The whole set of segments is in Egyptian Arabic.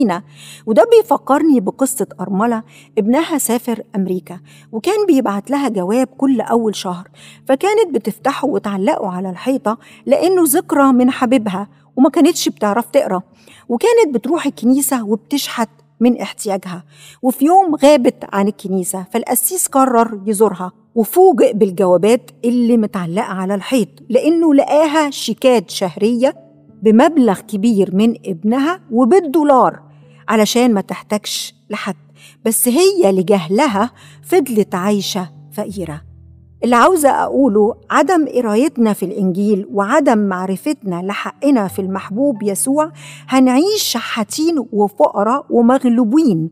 وده بيفكرني بقصة أرملة ابنها سافر أمريكا وكان بيبعت لها جواب كل أول شهر فكانت بتفتحه وتعلقه على الحيطة لأنه ذكرى من حبيبها وما كانتش بتعرف تقرأ وكانت بتروح الكنيسة وبتشحت من احتياجها وفي يوم غابت عن الكنيسة فالقسيس قرر يزورها وفوجئ بالجوابات اللي متعلقة على الحيط لأنه لقاها شيكات شهرية بمبلغ كبير من ابنها وبالدولار علشان ما تحتاجش لحد بس هي لجهلها فضلت عايشة فقيرة اللي عاوزة أقوله عدم قرايتنا في الإنجيل وعدم معرفتنا لحقنا في المحبوب يسوع هنعيش شحاتين وفقراء ومغلوبين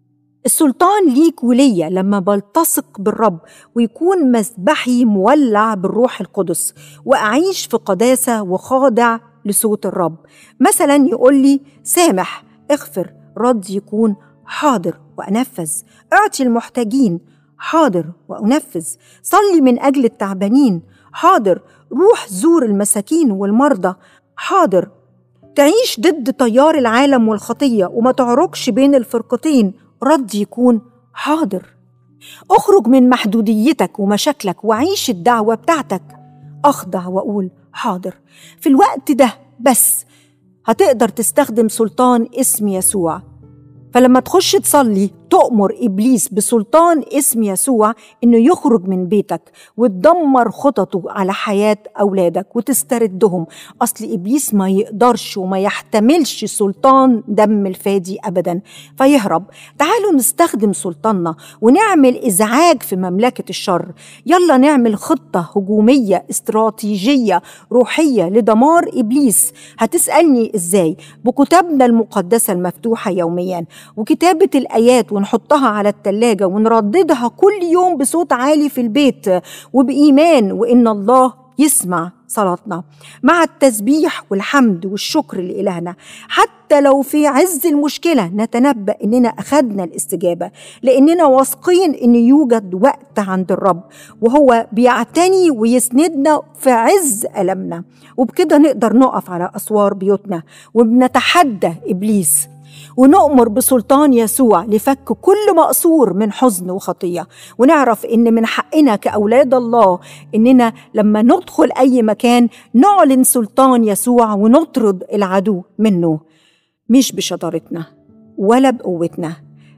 السلطان ليك وليا لما بلتصق بالرب ويكون مذبحي مولع بالروح القدس وأعيش في قداسة وخاضع لصوت الرب مثلا يقول لي سامح اغفر رد يكون حاضر وأنفذ اعطي المحتاجين حاضر وأنفذ صلي من أجل التعبانين حاضر روح زور المساكين والمرضى حاضر تعيش ضد تيار العالم والخطية وما تعركش بين الفرقتين رد يكون حاضر اخرج من محدوديتك ومشاكلك وعيش الدعوة بتاعتك أخضع وأقول حاضر في الوقت ده بس هتقدر تستخدم سلطان اسم يسوع فلما تخش تصلي تؤمر ابليس بسلطان اسم يسوع انه يخرج من بيتك وتدمر خططه على حياه اولادك وتستردهم اصل ابليس ما يقدرش وما يحتملش سلطان دم الفادي ابدا فيهرب تعالوا نستخدم سلطاننا ونعمل ازعاج في مملكه الشر يلا نعمل خطه هجوميه استراتيجيه روحيه لدمار ابليس هتسالني ازاي بكتابنا المقدسه المفتوحه يوميا وكتابه الايات ونحطها على التلاجة ونرددها كل يوم بصوت عالي في البيت وبإيمان وإن الله يسمع صلاتنا مع التسبيح والحمد والشكر لإلهنا حتى لو في عز المشكلة نتنبأ إننا أخدنا الاستجابة لأننا واثقين إن يوجد وقت عند الرب وهو بيعتني ويسندنا في عز ألمنا وبكده نقدر نقف على أسوار بيوتنا وبنتحدى إبليس ونؤمر بسلطان يسوع لفك كل مقصور من حزن وخطيه ونعرف ان من حقنا كاولاد الله اننا لما ندخل اي مكان نعلن سلطان يسوع ونطرد العدو منه مش بشطارتنا ولا بقوتنا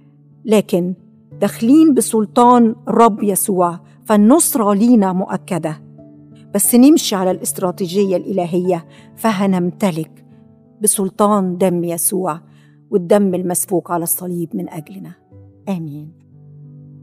لكن داخلين بسلطان رب يسوع فالنصره لينا مؤكده بس نمشي على الاستراتيجيه الالهيه فهنمتلك بسلطان دم يسوع والدم المسفوك على الصليب من اجلنا امين